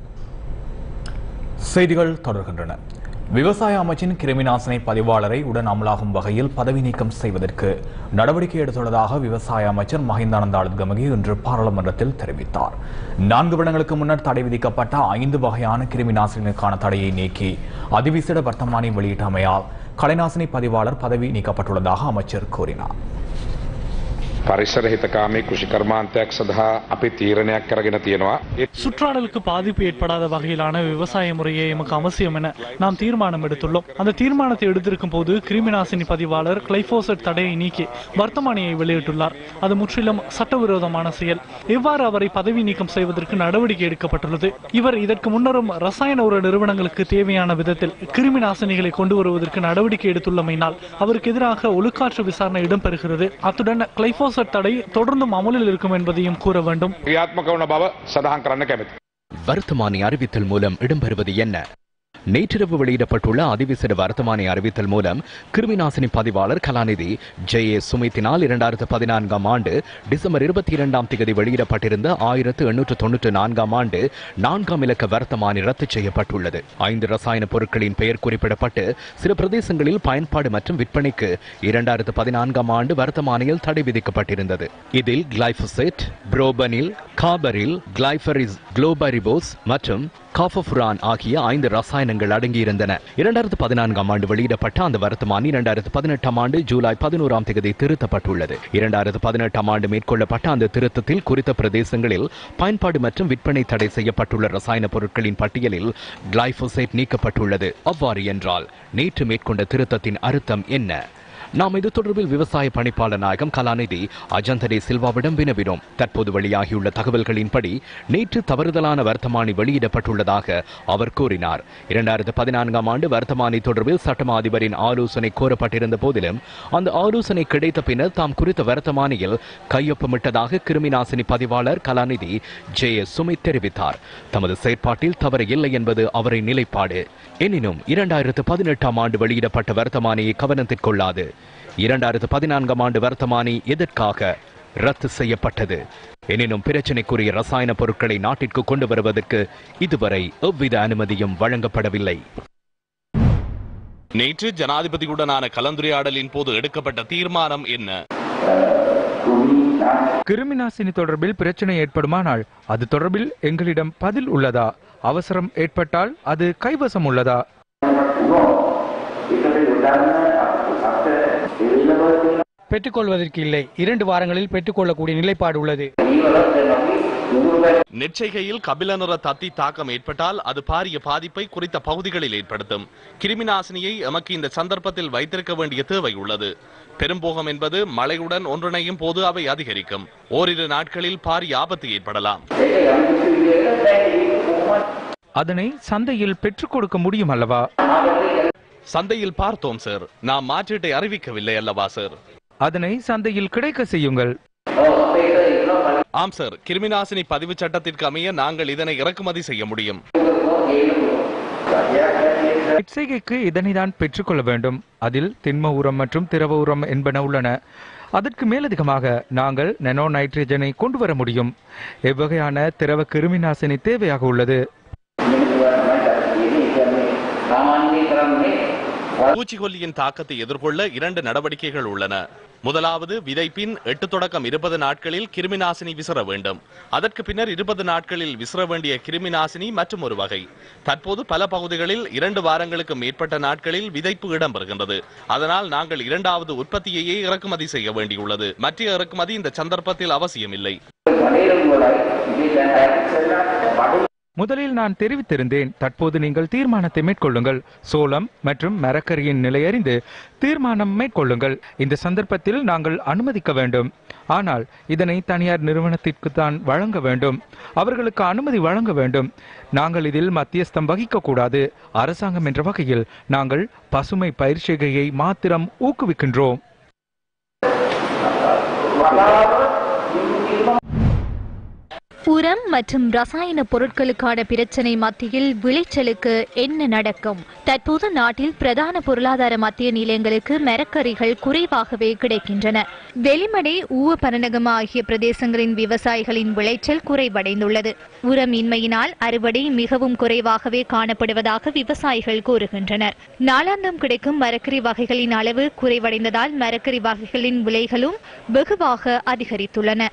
செய்திகள் தொடர்கின்றன விவசாய அமைச்சின் கிருமிநாசினி பதிவாளரை உடன் அமலாகும் வகையில் பதவி நீக்கம் செய்வதற்கு நடவடிக்கை எடுத்துள்ளதாக விவசாய அமைச்சர் மஹிந்தானந்த அழுத்கமகி இன்று பாராளுமன்றத்தில் தெரிவித்தார் நான்கு வருடங்களுக்கு முன்னர் தடை விதிக்கப்பட்ட ஐந்து வகையான கிருமிநாசினிகளுக்கான தடையை நீக்கி அதிவிசேட வர்த்தமானி வெளியிட்டமையால் கலைநாசினி பதிவாளர் பதவி நீக்கப்பட்டுள்ளதாக அமைச்சர் கூறினார் පරිසර හිතකාමී කෘෂිකර්මාන්තයක් සඳහා අපි තීරණයක් කරගෙන තියෙනවා. சுற்றாடலுக்கு பாதிப்பு ஏற்படாத வகையிலான விவசாய முறையை எமக்கு அவசியம் என நாம் தீர்மானம் எடுத்துள்ளோம் அந்த தீர்மானத்தை எடுத்திருக்கும் போது கிருமிநாசினி பதிவாளர் கிளைபோசட் தடையை நீக்கி வர்த்தமானியை வெளியிட்டுள்ளார் அது முற்றிலும் சட்டவிரோதமான செயல் எவ்வாறு அவரை பதவி நீக்கம் செய்வதற்கு நடவடிக்கை எடுக்கப்பட்டுள்ளது இவர் இதற்கு முன்னரும் ரசாயன உர நிறுவனங்களுக்கு தேவையான விதத்தில் கிருமிநாசினிகளை கொண்டு வருவதற்கு நடவடிக்கை எடுத்துள்ளமையினால் அவருக்கு எதிராக ஒழுக்காற்று விசாரணை இடம்பெறுகிறது அத்துடன் கிளைபோசட் தடை தொடர்ந்தும் அமலில் இருக்கும் என்பதையும் கூற வேண்டும் ක්‍රියාත්මක වන බව සඳහන් කරන්න කැමති. வர்த்தமானி அறிவித்தல் மூலம் இடம்பெறுவது என்ன நேற்றிரவு வெளியிடப்பட்டுள்ள அதிவிசேட வர்த்தமானி அறிவித்தல் மூலம் கிருமிநாசினி பதிவாளர் கலாநிதி ஜே ஏ சுமித்தினால் இரண்டாயிரத்து பதினான்காம் ஆண்டு டிசம்பர் இருபத்தி இரண்டாம் தேதி வெளியிடப்பட்டிருந்த ஆயிரத்து எண்ணூற்று தொன்னூற்று நான்காம் ஆண்டு நான்காம் இலக்க வர்த்தமானி ரத்து செய்யப்பட்டுள்ளது ஐந்து ரசாயன பொருட்களின் பெயர் குறிப்பிடப்பட்டு சில பிரதேசங்களில் பயன்பாடு மற்றும் விற்பனைக்கு இரண்டாயிரத்து பதினான்காம் ஆண்டு வர்த்தமானியில் தடை விதிக்கப்பட்டிருந்தது இதில் கிளைபோசேட் புரோபனில் காபரில் கிளைபரிஸ் குளோபரிபோஸ் மற்றும் காஃபுரான் ஆகிய ஐந்து ரசாயனங்கள் அடங்கியிருந்தன இரண்டாயிரத்து பதினான்காம் ஆண்டு வெளியிடப்பட்ட அந்த வர்த்தமானி இரண்டாயிரத்து பதினெட்டாம் ஆண்டு ஜூலை பதினோராம் தேதி திருத்தப்பட்டுள்ளது இரண்டாயிரத்து பதினெட்டாம் ஆண்டு மேற்கொள்ளப்பட்ட அந்த திருத்தத்தில் குறித்த பிரதேசங்களில் பயன்பாடு மற்றும் விற்பனை தடை செய்யப்பட்டுள்ள ரசாயன பொருட்களின் பட்டியலில் கிளைபோசேட் நீக்கப்பட்டுள்ளது அவ்வாறு என்றால் நேற்று மேற்கொண்ட திருத்தத்தின் அர்த்தம் என்ன நாம் இது தொடர்பில் விவசாய பணிப்பாளர் நாயகம் கலாநிதி அஜந்தரே சில்வாவிடம் வினவினோம் தற்போது வெளியாகியுள்ள தகவல்களின்படி நேற்று தவறுதலான வர்த்தமானி வெளியிடப்பட்டுள்ளதாக அவர் கூறினார் இரண்டாயிரத்து பதினான்காம் ஆண்டு வர்த்தமானி தொடர்பில் சட்டமா அதிபரின் ஆலோசனை கோரப்பட்டிருந்த போதிலும் அந்த ஆலோசனை கிடைத்த பின்னர் தாம் குறித்த வர்த்தமானியில் கையொப்பமிட்டதாக கிருமிநாசினி பதிவாளர் கலாநிதி ஜே எஸ் சுமித் தெரிவித்தார் தமது செயற்பாட்டில் தவறு இல்லை என்பது அவரின் நிலைப்பாடு எனினும் இரண்டாயிரத்து பதினெட்டாம் ஆண்டு வெளியிடப்பட்ட வர்த்தமானியை கவனத்திற்கொள்ளாது இரண்டாயிரத்து பதினான்காம் ஆண்டு வர்த்தமானி எதற்காக ரத்து செய்யப்பட்டது எனினும் பிரச்சினைக்குரிய ரசாயன பொருட்களை நாட்டிற்கு கொண்டு வருவதற்கு இதுவரை எவ்வித அனுமதியும் வழங்கப்படவில்லை நேற்று ஜனாதிபதியுடனான கலந்துரையாடலின் போது எடுக்கப்பட்ட தீர்மானம் என்ன கிருமிநாசினி தொடர்பில் பிரச்சனை ஏற்படுமானால் அது தொடர்பில் எங்களிடம் பதில் உள்ளதா அவசரம் ஏற்பட்டால் அது கைவசம் உள்ளதா பெற்றுக்கொள்வதற்கு இல்லை இரண்டு வாரங்களில் பெற்றுக்கொள்ளக்கூடிய நிலைப்பாடு உள்ளது நெற்செய்கையில் கபில நிற தத்தி தாக்கம் ஏற்பட்டால் அது பாரிய பாதிப்பை குறித்த பகுதிகளில் ஏற்படுத்தும் கிருமிநாசினியை எமக்கு இந்த சந்தர்ப்பத்தில் வைத்திருக்க வேண்டிய தேவை உள்ளது பெரும்போகம் என்பது மழையுடன் ஒன்றிணையும் போது அவை அதிகரிக்கும் ஓரிரு நாட்களில் பாரிய ஆபத்து ஏற்படலாம் அதனை சந்தையில் பெற்றுக் கொடுக்க முடியும் அல்லவா சந்தையில் பார்த்தோம் சார் நாம் மாற்றீட்டை அறிவிக்கவில்லை அல்லவா சார் அதனை சந்தையில் கிடைக்க செய்யுங்கள் ஆம் சார் கிருமிநாசினி பதிவு சட்டத்திற்கு அமைய நாங்கள் இதனை இறக்குமதி செய்ய முடியும் இச்செய்கைக்கு இதனைதான் பெற்றுக்கொள்ள வேண்டும் அதில் திண்ம உரம் மற்றும் திரவ உரம் என்பன உள்ளன அதற்கு மேலதிகமாக நாங்கள் நெனோ நைட்ரஜனை கொண்டு வர முடியும் எவ்வகையான திரவ கிருமிநாசினி தேவையாக உள்ளது பூச்சிக்கொல்லியின் தாக்கத்தை எதிர்கொள்ள இரண்டு நடவடிக்கைகள் உள்ளன முதலாவது விதைப்பின் எட்டு தொடக்கம் இருபது நாட்களில் கிருமிநாசினி விசிற வேண்டும் அதற்கு பின்னர் இருபது நாட்களில் விசிற வேண்டிய கிருமிநாசினி மற்றும் ஒரு வகை தற்போது பல பகுதிகளில் இரண்டு வாரங்களுக்கு மேற்பட்ட நாட்களில் விதைப்பு இடம்பெறுகின்றது அதனால் நாங்கள் இரண்டாவது உற்பத்தியையே இறக்குமதி செய்ய வேண்டியுள்ளது மற்ற இறக்குமதி இந்த சந்தர்ப்பத்தில் அவசியமில்லை முதலில் நான் தெரிவித்திருந்தேன் தற்போது நீங்கள் தீர்மானத்தை மேற்கொள்ளுங்கள் சோளம் மற்றும் மரக்கரியின் நிலை அறிந்து தீர்மானம் மேற்கொள்ளுங்கள் இந்த சந்தர்ப்பத்தில் நாங்கள் அனுமதிக்க வேண்டும் ஆனால் இதனை தனியார் நிறுவனத்திற்கு தான் வழங்க வேண்டும் அவர்களுக்கு அனுமதி வழங்க வேண்டும் நாங்கள் இதில் மத்தியஸ்தம் வகிக்க கூடாது அரசாங்கம் என்ற வகையில் நாங்கள் பசுமை பயிர் செய்கையை மாத்திரம் ஊக்குவிக்கின்றோம் உரம் மற்றும் ரசாயன பொருட்களுக்கான பிரச்சனை மத்தியில் விளைச்சலுக்கு என்ன நடக்கும் தற்போது நாட்டில் பிரதான பொருளாதார மத்திய நிலையங்களுக்கு மரக்கறிகள் குறைவாகவே கிடைக்கின்றன வெளிமடை ஊவபரணகம் ஆகிய பிரதேசங்களின் விவசாயிகளின் விளைச்சல் குறைவடைந்துள்ளது உரமின்மையினால் அறுவடை மிகவும் குறைவாகவே காணப்படுவதாக விவசாயிகள் கூறுகின்றனர் நாளாந்தம் கிடைக்கும் மரக்கறி வகைகளின் அளவு குறைவடைந்ததால் மரக்கறி வகைகளின் விலைகளும் வெகுவாக அதிகரித்துள்ளன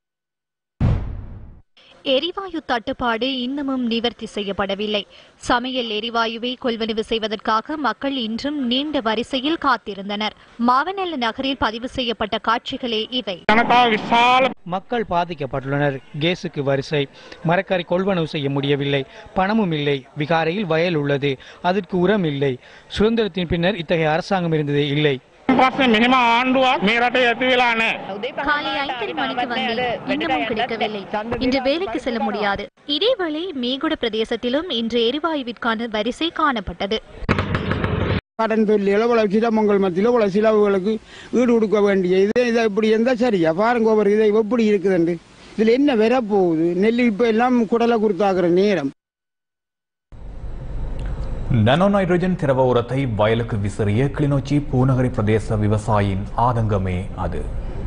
எரிவாயு தட்டுப்பாடு இன்னமும் நிவர்த்தி செய்யப்படவில்லை சமையல் எரிவாயுவை கொள்வனவு செய்வதற்காக மக்கள் இன்றும் நீண்ட வரிசையில் காத்திருந்தனர் மாவனல்ல நகரில் பதிவு செய்யப்பட்ட காட்சிகளே இவை மக்கள் பாதிக்கப்பட்டுள்ளனர் கேஸுக்கு வரிசை மரக்கறி கொள்வனவு செய்ய முடியவில்லை பணமும் இல்லை விகாரையில் வயல் உள்ளது அதற்கு உரம் இல்லை சுதந்திரத்தின் பின்னர் இத்தகைய அரசாங்கம் இருந்ததே இல்லை காலை ஐந்தரை மணிக்கு வந்தேன் இன்னமும் கிடைக்கவில்லை இன்று வேலைக்கு செல்ல முடியாது இதேவேளை மேகுட பிரதேசத்திலும் இன்று எரிவாயுவிற்கான வரிசை காணப்பட்டது கடன் தொல்லியில் இவ்வளவு சிரமங்கள் மத்தியில் இவ்வளவு செலவுகளுக்கு ஈடு கொடுக்க வேண்டிய இது இதை இப்படி இருந்தா சரியா பாருங்க ஒவ்வொரு இதை எப்படி இருக்குதுண்டு இதுல என்ன வர போகுது நெல் இப்ப எல்லாம் குடலை கொடுத்தாக்குற நேரம் நானோ நைட்ரஜன் திரவ உரத்தை வயலுக்கு விசிறிய கிளிநொச்சி பூநகரி பிரதேச விவசாயியின் ஆதங்கமே அது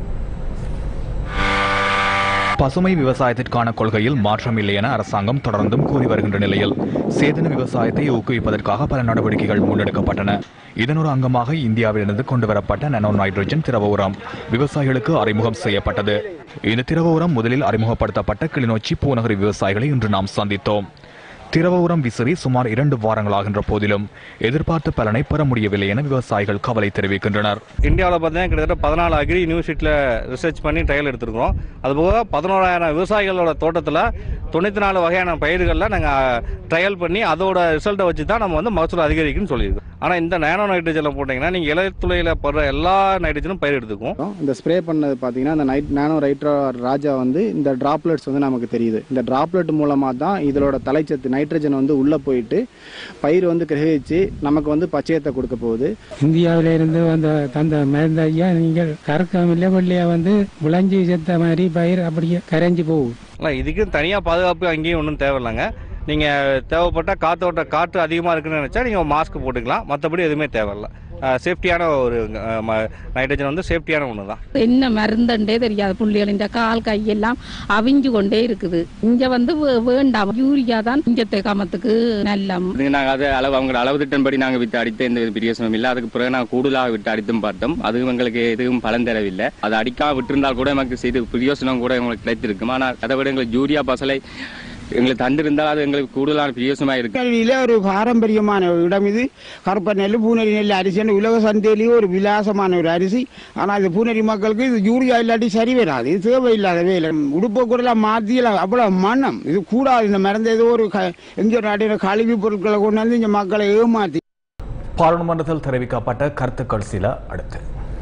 பசுமை விவசாயத்திற்கான கொள்கையில் மாற்றம் இல்லை என அரசாங்கம் தொடர்ந்தும் கூறி வருகின்ற நிலையில் சேதன விவசாயத்தை ஊக்குவிப்பதற்காக பல நடவடிக்கைகள் முன்னெடுக்கப்பட்டன இதன் ஒரு அங்கமாக இந்தியாவிலிருந்து கொண்டுவரப்பட்ட நானோ நைட்ரஜன் திரவ உரம் விவசாயிகளுக்கு அறிமுகம் செய்யப்பட்டது இந்த திரவ உரம் முதலில் அறிமுகப்படுத்தப்பட்ட கிளிநொச்சி பூநகரி விவசாயிகளை இன்று நாம் சந்தித்தோம் திரவ உரம் விசிறி சுமார் இரண்டு வாரங்களாகின்ற போதிலும் எதிர்பார்த்த பலனை பெற முடியவில்லை என விவசாயிகள் கவலை தெரிவிக்கின்றனர் இந்தியாவில் பார்த்தீங்கன்னா கிட்டத்தட்ட பதினாலு அக்ரி யூனிவர்சிட்டியில் ரிசர்ச் பண்ணி ட்ரையல் எடுத்திருக்கிறோம் அதுபோக பதினோராயிரம் விவசாயிகளோட தோட்டத்தில் தொண்ணூற்றி நாலு வகையான பயிர்களில் நாங்கள் ட்ரையல் பண்ணி அதோட ரிசல்ட்டை வச்சு தான் நம்ம வந்து மகசூல் அதிகரிக்குன்னு சொல்லியிருக்கோம் ஆனால் இந்த நேனோ நைட்ரஜனில் போட்டிங்கன்னா நீங்கள் இலைத்துளையில் படுற எல்லா நைட்ரஜனும் பயிர் எடுத்துக்கும் இந்த ஸ்ப்ரே பண்ணது பார்த்தீங்கன்னா இந்த நைட் நானோ ரைட்ரா ராஜா வந்து இந்த டிராப்லெட்ஸ் வந்து நமக்கு தெரியுது இந்த டிராப்லெட் மூலமாக தான் இதோட தலைச்சத்து நைட்ரஜன் வந்து உள்ளே போயிட்டு பயிர் வந்து கிரகிச்சு நமக்கு வந்து பச்சையத்தை கொடுக்க போகுது இந்தியாவில இருந்து வந்த தந்த மருந்து ஐயா நீங்கள் கறக்காமலே வெள்ளையா வந்து விளைஞ்சி செத்த மாதிரி பயிர் அப்படியே கரைஞ்சு போகும் இல்லை இதுக்கு தனியாக பாதுகாப்பு அங்கேயும் ஒன்றும் தேவையில்லைங்க நீங்கள் தேவைப்பட்டால் காற்றோட்ட காற்று அதிகமாக இருக்குன்னு நினச்சா நீங்கள் மாஸ்க் போட்டுக்கலாம் மற்றபடி எதுவுமே தேவையில்ல சேஃப்டியான ஒரு நைட்ரஜன் வந்து சேஃப்டியான ஒன்று தான் என்ன மருந்துண்டே தெரியாது புள்ளிகளின் கால் கையெல்லாம் அவிஞ்சு கொண்டே இருக்குது இங்க வந்து வே- வேண்டாம் யூரியா தான் இஞ்சத்தை காமத்துக்கு நல்ல நாங்கள் அதை அளவு அவங்க அளவு திட்டன்படி நாங்கள் விட்டு அடித்த எந்த பிரியோசனம் இல்லை அதுக்கு பிறகு நாங்கள் கூடுதலாக விட்டு அடித்தும் பார்த்தோம் அதுவும் எங்களுக்கு எதுவும் பலன் தரவில்லை அதை அடிக்காம விட்டிருந்தால் கூட நமக்கு செய்து பிரியோசனம் கூட எங்களுக்கு கிடைத்திருக்கும் ஆனால் அதை விட எங்களுக்கு யூரியா பசலை எங்களுக்கு தந்திருந்தால் அது எங்களுக்கு கூடுதலான பிரியோசனமாக இருக்கு கல்வியில ஒரு பாரம்பரியமான ஒரு இடம் இது கருப்ப நெல் பூனரி நெல் அரிசி உலக சந்தையிலேயே ஒரு விலாசமான ஒரு அரிசி ஆனால் இது பூனரி மக்களுக்கு இது யூரியா இல்லாட்டி சரி வராது இது தேவையில்லாத வேலை உடுப்பை கூட மாற்றியில் அவ்வளவு மனம் இது கூடாது இந்த மருந்து ஏதோ ஒரு க- எங்கேயோ நாட்டின கழிவு பொருட்களை கொண்டு வந்து இங்க மக்களை ஏமாத்தி பாராளுமன்றத்தில் தெரிவிக்கப்பட்ட கருத்துக்கள் சில அடுத்து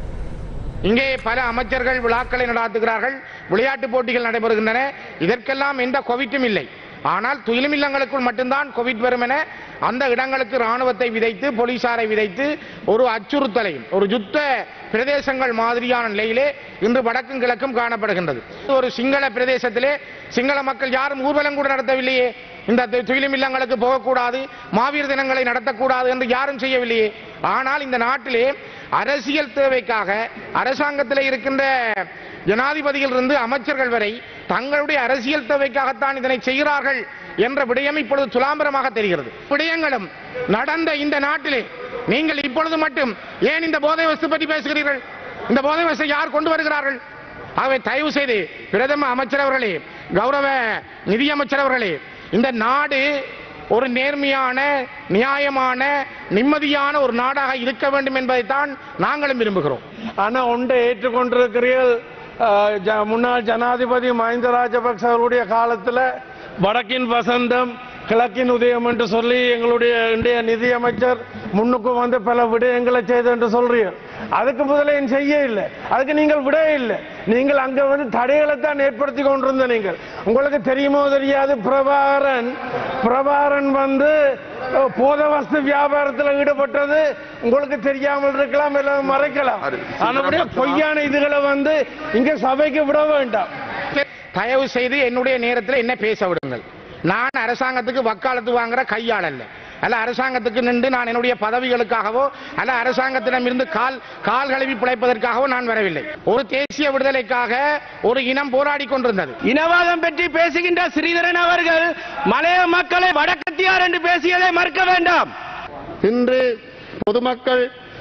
இங்கே பல அமைச்சர்கள் விழாக்களை நடாத்துகிறார்கள் விளையாட்டு போட்டிகள் நடைபெறுகின்றன இதற்கெல்லாம் எந்த கோவிட்டும் இல்லை ஆனால் துயிலும் இல்லங்களுக்குள் மட்டும்தான் கோவிட் வரும் என அந்த இடங்களுக்கு ராணுவத்தை விதைத்து போலீசாரை விதைத்து ஒரு அச்சுறுத்தலையும் ஒரு யுத்த பிரதேசங்கள் மாதிரியான நிலையிலே இன்று வடக்கும் கிழக்கும் காணப்படுகின்றது ஒரு சிங்கள பிரதேசத்திலே சிங்கள மக்கள் யாரும் ஊர்வலம் கூட நடத்தவில்லையே இந்த து- துயிலும் இல்லங்களுக்கு போகக்கூடாது மாவீர் தினங்களை நடத்தக்கூடாது என்று யாரும் செய்யவில்லையே ஆனால் இந்த நாட்டிலே அரசியல் தேவைக்காக அரசாங்கத்தில் இருக்கின்ற ஜனாதிபதியில் இருந்து அமைச்சர்கள் வரை தங்களுடைய அரசியல் தேவைக்காகத்தான் இதனை செய்கிறார்கள் என்ற விடயம் இப்பொழுது துலாம்பரமாக தெரிகிறது விடயங்களும் நடந்த இந்த நாட்டிலே நீங்கள் இப்பொழுது மட்டும் ஏன் இந்த போதை வஸ்து பற்றி பேசுகிறீர்கள் இந்த போதை வஸ்து யார் கொண்டு வருகிறார்கள் ஆகவே தயவு செய்து பிரதம அமைச்சர் அவர்களே கௌரவ நிதியமைச்சர் அவர்களே இந்த நாடு ஒரு நேர்மையான நியாயமான நிம்மதியான ஒரு நாடாக இருக்க வேண்டும் என்பதைத்தான் நாங்களும் விரும்புகிறோம் ஆனா ஒன்றை ஏற்றுக்கொண்டிருக்கிறீர்கள் அஹ், ஜ- முன்னாள் ஜனாதிபதி மஹிந்த ராஜபக்ச அவருடைய காலத்துல வடக்கின் வசந்தம் கிழக்கின் உதயம் என்று சொல்லி எங்களுடைய இன்றைய நிதியமைச்சர் முன்னுக்கு வந்து பல விடயங்களை செய்து என்று சொல்றீர்கள் அதுக்கு முதல்ல ஏன் செய்ய இல்லை அதுக்கு நீங்கள் விட இல்லை நீங்கள் அங்க வந்து தடைகளை தான் ஏற்படுத்தி கொண்டிருந்த நீங்கள் உங்களுக்கு தெரியுமோ தெரியாது பிரபாகரன் பிரபாகரன் வந்து அஹ், போத வஸ்து வியாபாரத்தில் ஈடுபட்டது உங்களுக்கு தெரியாமல் இருக்கலாம் இல்லை மறைக்கலாம் ஆனபடியா பொய்யான இதுகளை வந்து இங்க சபைக்கு விட வேண்டாம் தயவு செய்து என்னுடைய நேரத்தில் என்ன பேச விடுங்கள் நான் அரசாங்கத்துக்கு வக்காலத்து வாங்குற கையாள் அல்ல அல்ல அரசாங்கத்துக்கு நின்று நான் என்னுடைய பதவிகளுக்காகவோ அல்ல அரசாங்கத்திடம் இருந்து கால் கால் கழுவி பிழைப்பதற்காகவோ நான் வரவில்லை ஒரு தேசிய விடுதலைக்காக ஒரு இனம் போராடி கொண்டிருந்தது இனவாதம் பற்றி பேசுகின்ற ஸ்ரீதரன் அவர்கள் மலைய மக்களை வடக்கத்தியார் என்று பேசியதை மறுக்க வேண்டாம் இன்று பொதுமக்கள்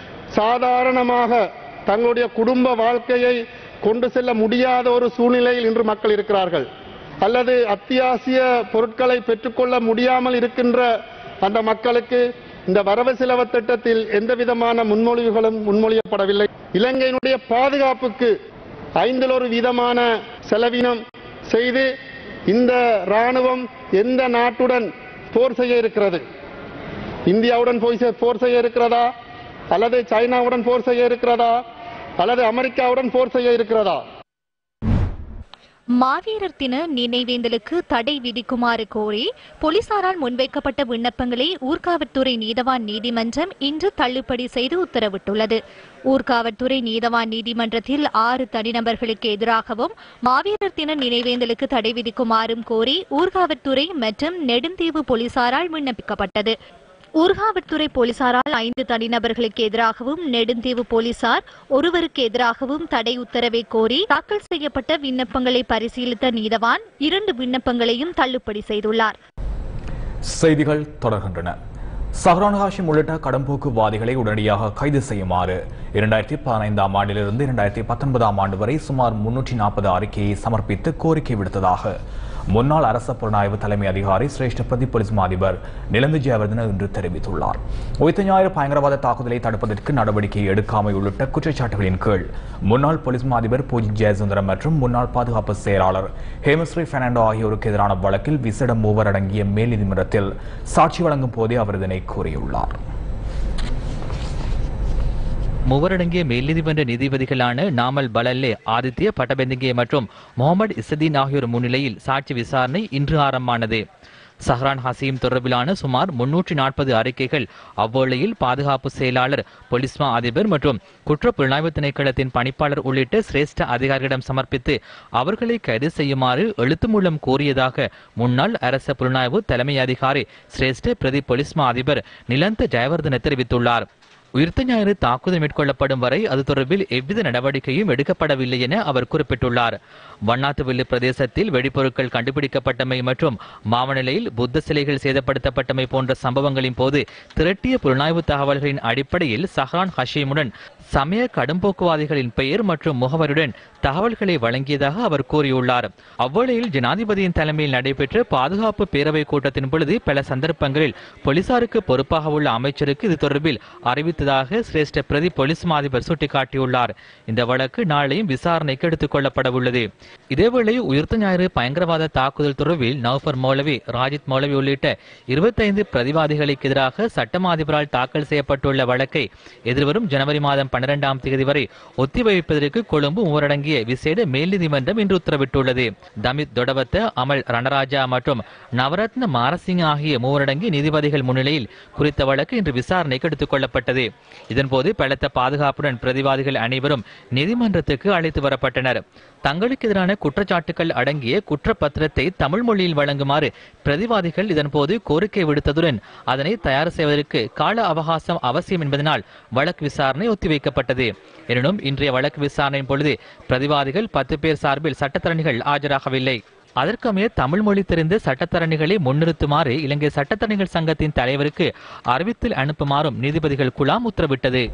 சாதாரணமாக தங்களுடைய குடும்ப வாழ்க்கையை கொண்டு செல்ல முடியாத ஒரு சூழ்நிலையில் இன்று மக்கள் இருக்கிறார்கள் அல்லது அத்தியாவசிய பொருட்களை பெற்றுக்கொள்ள முடியாமல் இருக்கின்ற அந்த மக்களுக்கு இந்த வரவு செலவு திட்டத்தில் எந்த விதமான முன்மொழிவுகளும் முன்மொழியப்படவில்லை இலங்கையினுடைய பாதுகாப்புக்கு ஐந்தில் ஒரு வீதமான செலவினம் செய்து இந்த ராணுவம் எந்த நாட்டுடன் போர் செய்ய இருக்கிறது இந்தியாவுடன் போய் செ- போர் செய்ய இருக்கிறதா அல்லது சைனாவுடன் போர் செய்ய இருக்கிறதா அல்லது அமெரிக்காவுடன் போர் செய்ய இருக்கிறதா மாவீரர் தின நினைவேந்தலுக்கு தடை விதிக்குமாறு கோரி போலீசாரால் முன்வைக்கப்பட்ட விண்ணப்பங்களை ஊர்காவற்துறை நீதவான் நீதிமன்றம் இன்று தள்ளுபடி செய்து உத்தரவிட்டுள்ளது ஊர்காவற்துறை நீதவான் நீதிமன்றத்தில் ஆறு தனிநபர்களுக்கு எதிராகவும் மாவீரர் தின நினைவேந்தலுக்கு தடை விதிக்குமாறும் கோரி ஊர்காவற்துறை மற்றும் நெடுந்தீவு போலீசாரால் விண்ணப்பிக்கப்பட்டது ஊர்காவற்துறை போலீசாரால் ஐந்து தனிநபர்களுக்கு எதிராகவும் நெடுந்தீவு போலீசார் ஒருவருக்கு எதிராகவும் தடை உத்தரவை கோரி தாக்கல் செய்யப்பட்ட விண்ணப்பங்களை பரிசீலித்த நீதவான் இரண்டு விண்ணப்பங்களையும் தள்ளுபடி செய்துள்ளார் செய்திகள் தொடர்கின்றன சஹ்ரான் ஹாஷிம் உள்ளிட்ட கடம்போக்குவாதிகளை உடனடியாக கைது செய்யுமாறு இரண்டாயிரத்தி பதினைந்தாம் ஆண்டிலிருந்து இரண்டாயிரத்தி பத்தொன்பதாம் ஆண்டு வரை சுமார் முன்னூற்றி நாற்பது அறிக்கையை சமர்ப்பித்து கோரிக்கை விடுத்ததாக முன்னாள் அரச புலனாய்வு தலைமை அதிகாரி சிரேஷ்ட பிரதி போலீஸ் மா அதிபர் நிலந்து ஜெயவர்தன இன்று தெரிவித்துள்ளார் உயிர்த்த ஞாயிறு பயங்கரவாத தாக்குதலை தடுப்பதற்கு நடவடிக்கை எடுக்காமை உள்ளிட்ட குற்றச்சாட்டுகளின் கீழ் முன்னாள் போலீஸ் மா அதிபர் பூஜி ஜெயசுந்தரம் மற்றும் முன்னாள் பாதுகாப்பு செயலாளர் ஹேமஸ்ரீ பெர்னாண்டோ ஆகியோருக்கு எதிரான வழக்கில் விசேட மூவர் அடங்கிய மேல் நீதிமன்றத்தில் சாட்சி வழங்கும் போதே அவர் இதனை கூறியுள்ளார் மூவரடங்கிய மேல் நீதிமன்ற நீதிபதிகளான நாமல் பலல்லே ஆதித்ய பட்டபெந்திங்கே மற்றும் முகமது இசதீன் ஆகியோர் முன்னிலையில் சாட்சி விசாரணை இன்று ஆரம்பமானது சஹ்ரான் ஹசீம் தொடர்பிலான சுமார் முன்னூற்றி நாற்பது அறிக்கைகள் அவ்வேளையில் பாதுகாப்பு செயலாளர் பொலிஸ்மா அதிபர் மற்றும் குற்ற புலனாய்வு திணைக்களத்தின் பணிப்பாளர் உள்ளிட்ட சிரேஷ்ட அதிகாரிகளிடம் சமர்ப்பித்து அவர்களை கைது செய்யுமாறு எழுத்து மூலம் கோரியதாக முன்னாள் அரச புலனாய்வு தலைமை அதிகாரி சிரேஷ்ட பிரதி பொலிஸ்மா அதிபர் நிலந்த ஜெயவர்தன தெரிவித்துள்ளார் உயிர்த்த ஞாயிறு தாக்குதல் மேற்கொள்ளப்படும் வரை அது தொடர்பில் எவ்வித நடவடிக்கையும் எடுக்கப்படவில்லை என அவர் குறிப்பிட்டுள்ளார் வண்ணாத்துவில்லு பிரதேசத்தில் வெடிப்பொருட்கள் கண்டுபிடிக்கப்பட்டமை மற்றும் மாவநிலையில் புத்த சிலைகள் சேதப்படுத்தப்பட்டமை போன்ற சம்பவங்களின் போது திரட்டிய புலனாய்வு தகவல்களின் அடிப்படையில் சஹ்ரான் ஹஷீமுடன் சமய கடும்போக்குவாதிகளின் பெயர் மற்றும் முகவருடன் தகவல்களை வழங்கியதாக அவர் கூறியுள்ளார் அவ்வேளையில் ஜனாதிபதியின் தலைமையில் நடைபெற்ற பாதுகாப்பு பேரவை கூட்டத்தின் பொழுது பல சந்தர்ப்பங்களில் போலீசாருக்கு பொறுப்பாக உள்ள அமைச்சருக்கு இது தொடர்பில் அறிவித்ததாக சிரேஷ்ட பிரதி போலீஸ் மாதிபர் சுட்டிக்காட்டியுள்ளார் இந்த வழக்கு நாளையும் விசாரணைக்கு எடுத்துக் கொள்ளப்பட உள்ளது இதேவேளை உயிர்த்த ஞாயிறு பயங்கரவாத தாக்குதல் தொடர்பில் நௌஃபர் மௌலவி ராஜித் மௌலவி உள்ளிட்ட இருபத்தைந்து பிரதிவாதிகளுக்கு எதிராக சட்டமா அதிபரால் தாக்கல் செய்யப்பட்டுள்ள வழக்கை எதிர்வரும் ஜனவரி மாதம் பன்னிரெண்டாம் தேதி வரை ஒத்திவைப்பதற்கு கொழும்பு ஊரடங்கிய விசேட மேல் நீதிமன்றம் இன்று உத்தரவிட்டுள்ளது தமித் தொடவத்த அமல் ரணராஜா மற்றும் நவரத்ன மாரசிங் ஆகிய மூவரடங்கிய நீதிபதிகள் முன்னிலையில் குறித்த வழக்கு இன்று விசாரணைக்கு எடுத்துக் கொள்ளப்பட்டது இதன்போது பலத்த பாதுகாப்புடன் பிரதிவாதிகள் அனைவரும் நீதிமன்றத்துக்கு அழைத்து வரப்பட்டனர் தங்களுக்கு எதிரான குற்றச்சாட்டுகள் அடங்கிய குற்றப்பத்திரத்தை தமிழ் மொழியில் வழங்குமாறு பிரதிவாதிகள் இதன்போது கோரிக்கை விடுத்ததுடன் அதனை தயார் செய்வதற்கு கால அவகாசம் அவசியம் என்பதனால் வழக்கு விசாரணை ஒத்திவைக்கப்பட்டது எனினும் இன்றைய வழக்கு விசாரணையின் பொழுது பிரதிவாதிகள் பத்து பேர் சார்பில் சட்டத்தரணிகள் ஆஜராகவில்லை அதற்கமைய தமிழ் மொழி தெரிந்த சட்டத்தரணிகளை முன்னிறுத்துமாறு இலங்கை சட்டத்தரணிகள் சங்கத்தின் தலைவருக்கு அறிவித்தல் அனுப்புமாறும் நீதிபதிகள் குழாம் உத்தரவிட்டது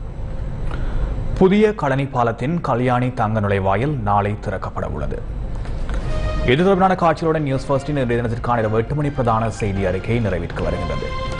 புதிய களனி பாலத்தின் கல்யாணி தங்க நுழைவாயில் நாளை திறக்கப்பட உள்ளது இது தொடர்பான காட்சிகளுடன் நியூஸ் ஃபர்ஸ்டின் இன்றைய தினத்திற்கான இரவு எட்டு மணி பிரதான செய்தி அறிக்கை நிறைவேற்க வருகின்றது